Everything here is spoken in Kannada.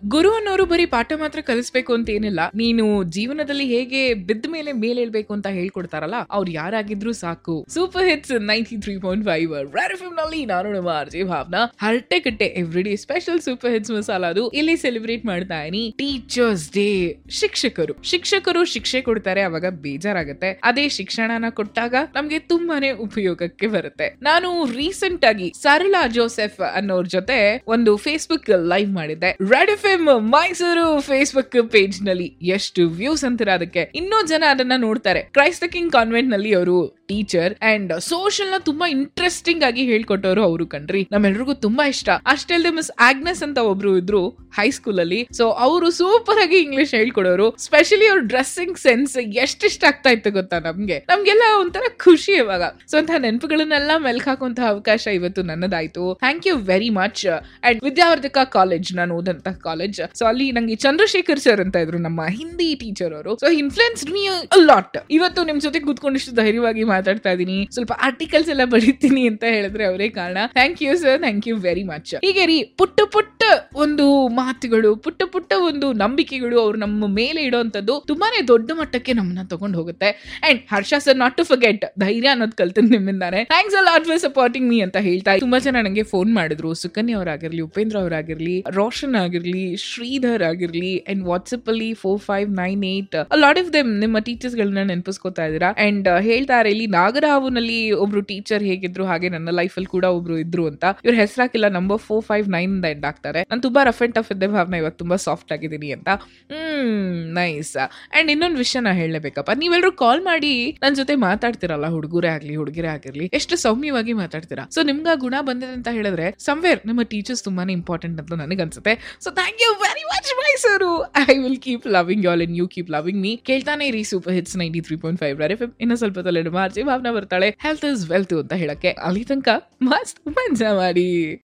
ಗುರು ಅನ್ನೋರು ಬರೀ ಪಾಠ ಮಾತ್ರ ಕಲಿಸ್ಬೇಕು ಅಂತ ಏನಿಲ್ಲ ನೀನು ಜೀವನದಲ್ಲಿ ಹೇಗೆ ಬಿದ್ದ ಮೇಲೆ ಮೇಲೇಳ್ಬೇಕು ಅಂತ ಹೇಳ್ಕೊಡ್ತಾರಲ್ಲ ಅವ್ರು ಯಾರಾಗಿದ್ರು ಸಾಕು super hits ninety three point five red F ನಲ್ಲಿ ನಾನು ನಮ್ಮ ಆರ್ಜಿ ಭಾವನಾ ಹರಟೆ ಕಟ್ಟೆ every day special super hits masala ಅದು ಇಲ್ಲಿ ಸೆಲೆಬ್ರೇಟ್ ಮಾಡ್ತಾ ಇದೀನಿ ಟೀಚರ್ಸ್ ಡೇ ಶಿಕ್ಷಕರು ಶಿಕ್ಷಕರು ಶಿಕ್ಷೆ ಕೊಡ್ತಾರೆ ಅವಾಗ ಬೇಜಾರಾಗತ್ತೆ ಅದೇ ಶಿಕ್ಷಣನ ಕೊಟ್ಟಾಗ ನಮ್ಗೆ ತುಂಬಾನೇ ಉಪಯೋಗಕ್ಕೆ ಬರುತ್ತೆ ನಾನು ರೀಸೆಂಟ್ ಆಗಿ ಸರಳಾ ಜೋಸೆಫ್ ಅನ್ನೋರ್ ಜೊತೆ ಒಂದು ಫೇಸ್ಬುಕ್ ಲೈವ್ ಮಾಡಿದ್ದೆ red F M Mysuru Facebook page ನಲ್ಲಿ ಎಷ್ಟು ವ್ಯೂಸ್ ಅಂತೀರ ಅದಕ್ಕೆ ಇನ್ನೂ ಜನ ಅದನ್ನ ನೋಡ್ತಾರೆ ಕ್ರೈಸ್ತ ಕಿಂಗ್ ಕಾನ್ವೆಂಟ್ ನಲ್ಲಿ ಅವರು ಟೀಚರ್ ಅಂಡ್ ಸೋಷಲ್ ನ ತುಂಬಾ ಇಂಟ್ರೆಸ್ಟಿಂಗ್ ಆಗಿ ಹೇಳ್ಕೊಟ್ಟವರು ಅವರು ಕಣ್ರಿ ನಮ್ಮೆಲ್ರಿಗೂ ತುಂಬಾ ಇಷ್ಟ ಅಷ್ಟೇ ಅಲ್ಲದೆ ಮಿಸ್ ಆಗ್ನೆಸ್ ಅಂತ ಒಬ್ರು ಇದ್ರು ಹೈಸ್ಕೂಲ್ ಅಲ್ಲಿ ಸೊ ಅವರು ಸೂಪರ್ ಆಗಿ ಇಂಗ್ಲಿಷ್ ಹೇಳ್ಕೊಡೋರು ಸ್ಪೆಷಲಿ ಅವ್ರ ಡ್ರೆಸ್ಸಿಂಗ್ ಸೆನ್ಸ್ ಎಷ್ಟು ಇಷ್ಟ ಆಗ್ತಾ ಇತ್ತು ಗೊತ್ತಾ ನಮ್ಗೆ ನಮ್ಗೆಲ್ಲ ಒಂಥರ ಖುಷಿ ಇವಾಗ ಸೊ ಅಂತ ನೆನಪುಗಳನ್ನೆಲ್ಲ ಮೆಲ್ಕ್ ಹಾಕುವಂತಹ ಅವಕಾಶ ಇವತ್ತು ನನ್ನದಾಯ್ತು thank you very much and Vidyavardhaka college ನಾನು ಓದಂತ ಕಾಲೇಜ್ ಸೊ ಅಲ್ಲಿ ನಂಗೆ ಚಂದ್ರಶೇಖರ್ ಸರ್ ಅಂತ ಇದ್ರು ನಮ್ಮ ಹಿಂದಿ ಟೀಚರ್ ಅವರು ಸೊ ಇನ್ಫ್ಲುಯೆನ್ಸ್ಡ್ ಮೀ ಲಾಟ್ ಇವತ್ತು ನಿಮ್ ಜೊತೆ ಕೂತ್ಕೊಂಡಿಷ್ಟು ಧೈರ್ಯವಾಗಿ ಮಾತಾಡ್ತಾ ಇದೀನಿ ಸ್ವಲ್ಪ ಆರ್ಟಿಕಲ್ಸ್ ಎಲ್ಲ ಬರೀತೀನಿ ಅಂತ ಹೇಳಿದ್ರೆ ಅವರೇ ಕಾರಣ thank you sir thank you very much ಹೀಗೆ ರೀ ಪುಟ್ಟ ಪುಟ್ಟ ಒಂದು ಮಾತುಗಳು ಪುಟ್ಟ ಪುಟ್ಟ ಒಂದು ನಂಬಿಕೆಗಳು ಅವ್ರು ನಮ್ಮ ಮೇಲೆ ಇಡುವಂತದ್ದು ತುಂಬಾನೇ ದೊಡ್ಡ ಮಟ್ಟಕ್ಕೆ ನಮ್ಮನ್ನ ತಗೊಂಡು ಹೋಗುತ್ತೆ and Harsha sir not to forget ಧೈರ್ಯ ಅನ್ನೋದು ಕಲ್ತದ್ ನಿಮ್ಮಿಂದಾನೆ thanks a lot for supporting me ಅಂತ ಹೇಳ್ತಾ ತುಂಬಾ ಜನ ನನಗೆ ಫೋನ್ ಮಾಡಿದ್ರು ಸುಕನ್ಯಾ ಅವರಾಗಿರ್ಲಿ ಉಪೇಂದ್ರ ಅವರಾಗಿರ್ಲಿ ರೋಷನ್ ಆಗಿರ್ಲಿ ಶ್ರೀಧರ್ ಆಗಿರ್ಲಿ ಅಂಡ್ ವಾಟ್ಸಪ್ ಅಲ್ಲಿ four five nine eight lot of them ನಿಮ್ಮ ಟೀಚರ್ಸ್ ಗಳನ್ನ ನೆನಪಿಸ್ಕೋತಾ ಇದ್ದೀರಾ ಅಂಡ್ ಹೇಳ್ತಾರೆ ಇಲ್ಲಿ ನಾಗರಹಾವುನಲ್ಲಿ ಒಬ್ರು ಟೀಚರ್ ಹೇಗಿದ್ರು ಹಾಗೆ ನನ್ನ ಲೈಫ್ ಅಲ್ಲಿ ಕೂಡ ಒಬ್ರು ಇದ್ರು ಅಂತ ಇವ್ರ ಹೆಸರಾಕಿಲ್ಲ number four five nine end ಆಗ್ತಾರೆ ನಾನು ತುಂಬಾ ರಫ್ ಅಂಡ್ ಟಫ್ ಇದ್ದೆ ಭಾವನ ಇವಾಗ ತುಂಬಾ ಸಾಫ್ಟ್ ಆಗಿದ್ದೀನಿ ಅಂತ ಹ್ಮ್ ನೈಸ್ ಅಂಡ್ ಇನ್ನೊಂದು ವಿಷಯ ನಾ ಹೇಳಲೇಬೇಕಪ್ಪ ನೀವೆಲ್ಲರೂ ಕಾಲ್ ಮಾಡಿ ನನ್ನ ಜೊತೆ ಮಾತಾಡ್ತಿರಲ್ಲ ಹುಡುಗರೇ ಆಗ್ಲಿ ಹುಡುಗಿರೇ ಆಗಿರ್ಲಿ ಎಷ್ಟು ಸೌಮ್ಯವಾಗಿ ಮಾತಾಡ್ತೀರಾ ಸೊ ನಿಮ್ಗೆ ಆ ಗುಣ ಬಂದಿದೆ ಅಂತ ಹೇಳಿದ್ರೆ ಸಮ್ವೇರ್ ನಿಮ್ಮ ಟೀಚರ್ಸ್ ತುಂಬಾನೇ ಇಂಪಾರ್ಟೆಂಟ್ ಅಂತ ನನಗೆ ಅನ್ಸುತ್ತೆ so thank you very much Mysuru I will keep loving all and you keep loving me ಕೇಳ್ತಾನೆ ಇರಿ super hits ninety three point five F ಇನ್ನು ಸ್ವಲ್ಪ ತಲೆ ಮಾರ್ಚಿ ಭಾವನ ಬರ್ತಾಳೆ ಹೆಲ್ತ್ ಇಸ್ ವೆಲ್ತ್ ಅಂತ ಹೇಳಕ್ಕೆ ಅಲ್ಲಿ ತನಕ ಮಸ್ತ್ ಮಜಾ ಮಾಡಿ